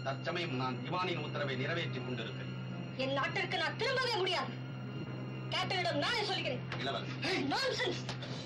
தற்சமயம் நான் திவானின் உத்தரவை நிறைவேற்றிக் கொண்டிருக்கிறேன் என் நாட்டிற்கு நான் திரும்பவே முடியாது கேப்டனிடம் நானே சொல்கிறேன் இளவரசி நான்சென்ஸ்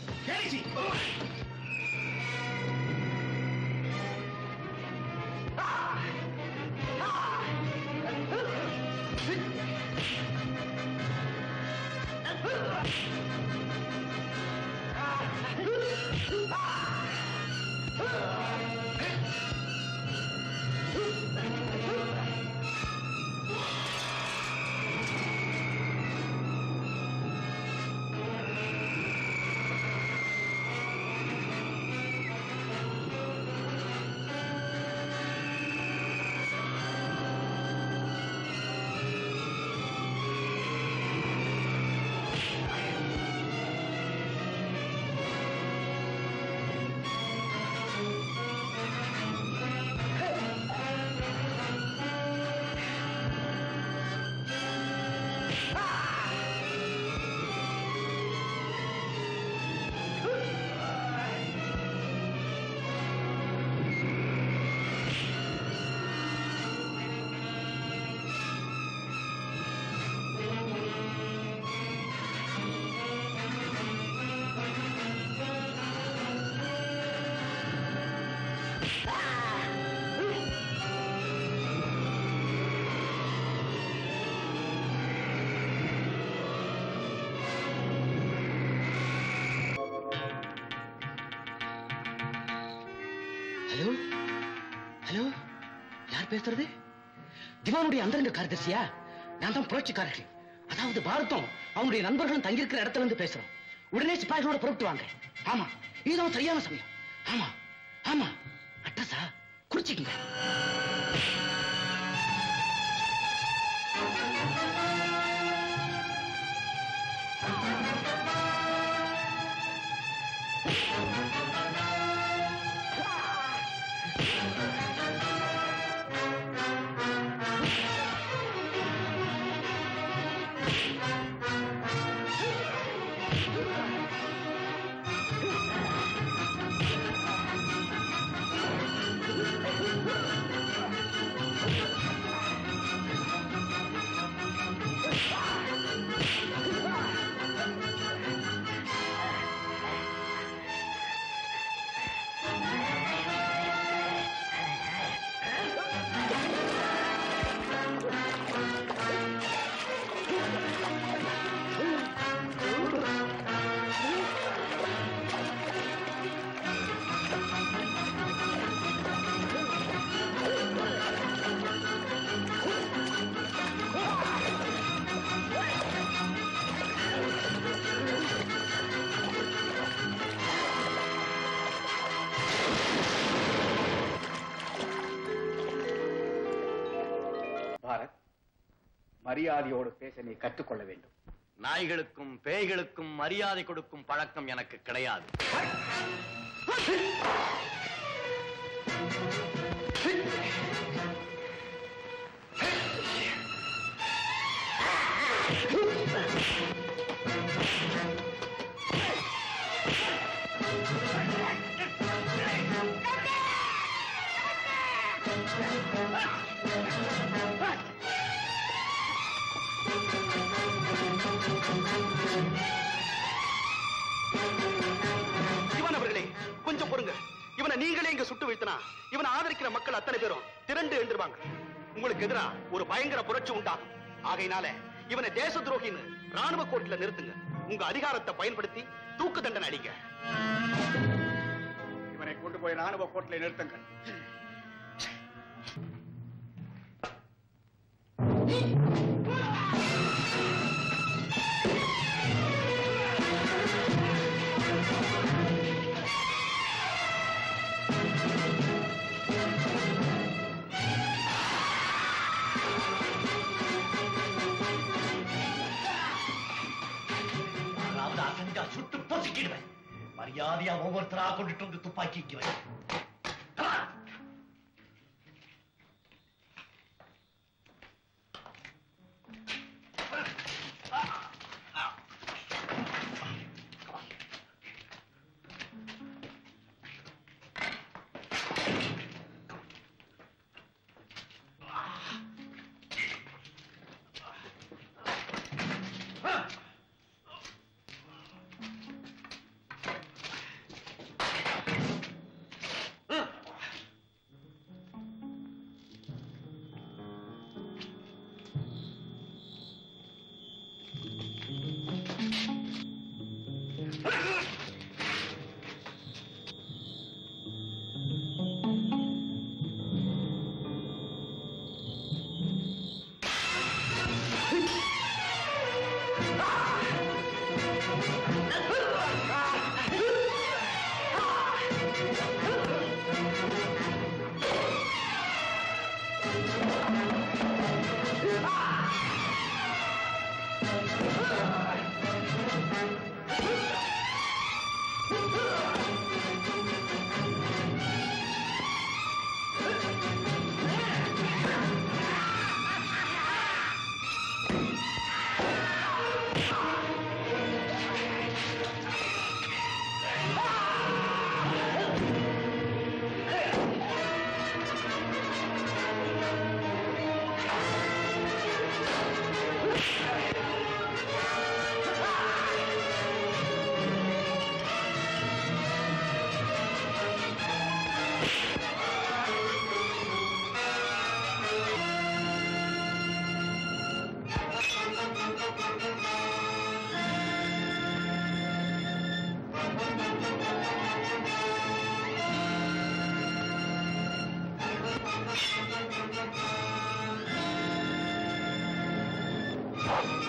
ஹலோ ஹலோ யார் பேசுறது திவானுடைய அந்தரங்க கார்தர்சியா நான் தான் புரட்சிக்காரர்கள் அதாவது பாரதம் அவனுடைய நண்பர்களும் தங்கியிருக்கிற இடத்துல இருந்து பேசுறோம் உடனே சிப்பாய்களோட புறப்பட்டு வாங்க ஆமா இதுதான் சரியான சமயம் ஆமா ஆமா அட்ரஸா குறிச்சிக்கங்க பாரத் மரியாதையோடு பேச நீ கற்றுக்கொள்ள வேண்டும் நாய்களுக்கும் பேய்களுக்கும் மரியாதை கொடுக்கும் பழக்கம் எனக்கு கிடையாது இவன் அவர்களே கொஞ்சம் பொறுங்க இவனை நீங்களே இங்க சுட்டு வீழ்த்தினா இவனை ஆதரிக்கிற மக்கள் அத்தனை பேரும் திரண்டு எழுந்துருவாங்க உங்களுக்கு எதிரா ஒரு பயங்கர புரட்சி உண்டாகும் ஆகையினால இவனை தேச துரோகின்னு ராணுவ கோர்ட்ல நிறுத்துங்க உங்க அதிகாரத்தை பயன்படுத்தி தூக்கு தண்டனை அடிங்க இவனை கொண்டு போய் ராணுவ கோட்டில் நிறுத்துங்கள் அதாவது அசஞ்சா சுட்டு பொசுக்கிடுவேன் மரியாதையா ஒவ்வொருத்தரா கொண்டுட்டு வந்து துப்பாக்கிக்கு வை. Come on. ஆ